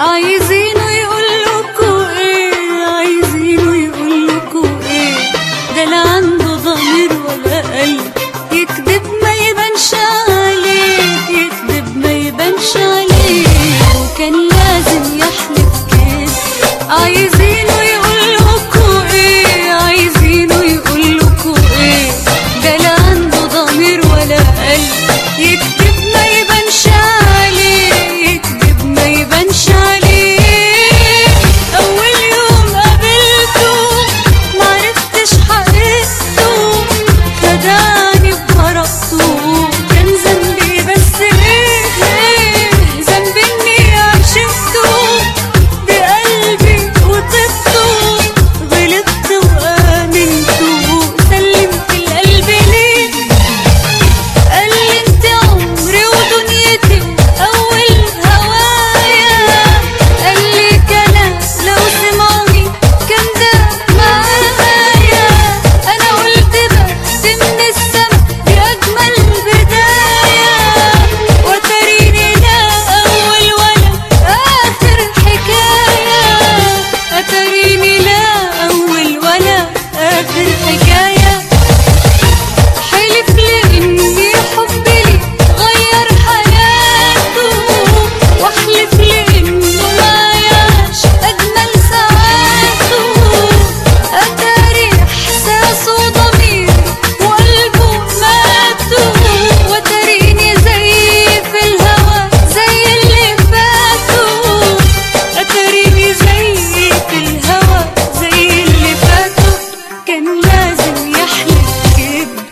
عايزينه يقولكوا ايه عايزينه يقولكوا ايه ده لا عنده ضمير ولا قلب يكذب ما يبانش عليه يكذب ما يبانش عليه وكان لازم يحلف كده عايزينه يقولكوا ايه عايزينه يقولكوا ايه ده لا عنده ضمير ولا قلب يكذب ما يبانش عليه يكذب ما يبانش عليه اول يوم قابلته معرفتش حقيقته خدعني بمرقته كان ذنبي بس ايه ايه ذنبي اني عشقته بقلبي وطبته غلطت وامنته سلمت القلب ليه قال لي انت عمري ودنيتي واول هوايا قال لي كلام لو سمعوني كان ده معايا انا قلت بس من السما دي اجمل بدايه وتريني لا اول ولا اخر حكايه اتريني لا اول ولا اخر حكايه حلف لي اني حبي لي غير حياته واحلف لي انه ما يعيش اجمل ساعاته اتاري احساسه وضمير وقلبه ماتوا وتريني زي في الهوى زي اللي فاتوا اتريني زي في الهوى زي اللي فاتوا كان لازم يحلف كده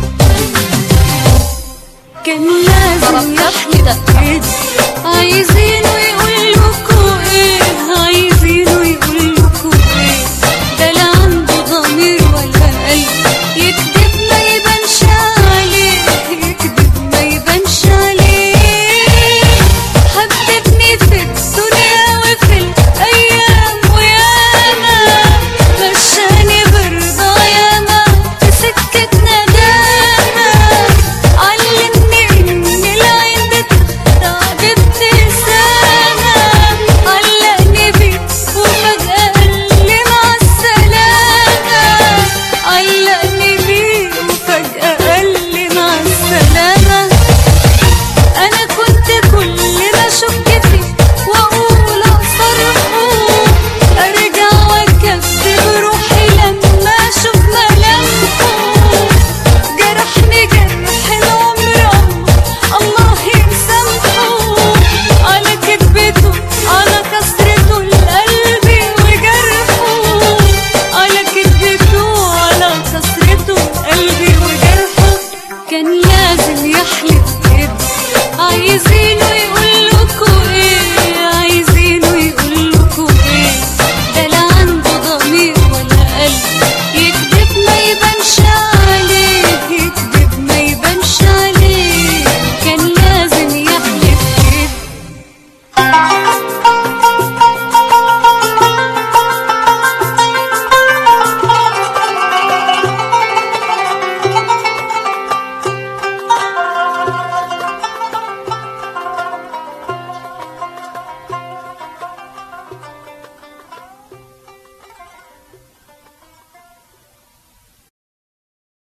كان لازم ضربتها يحلف كده عايزين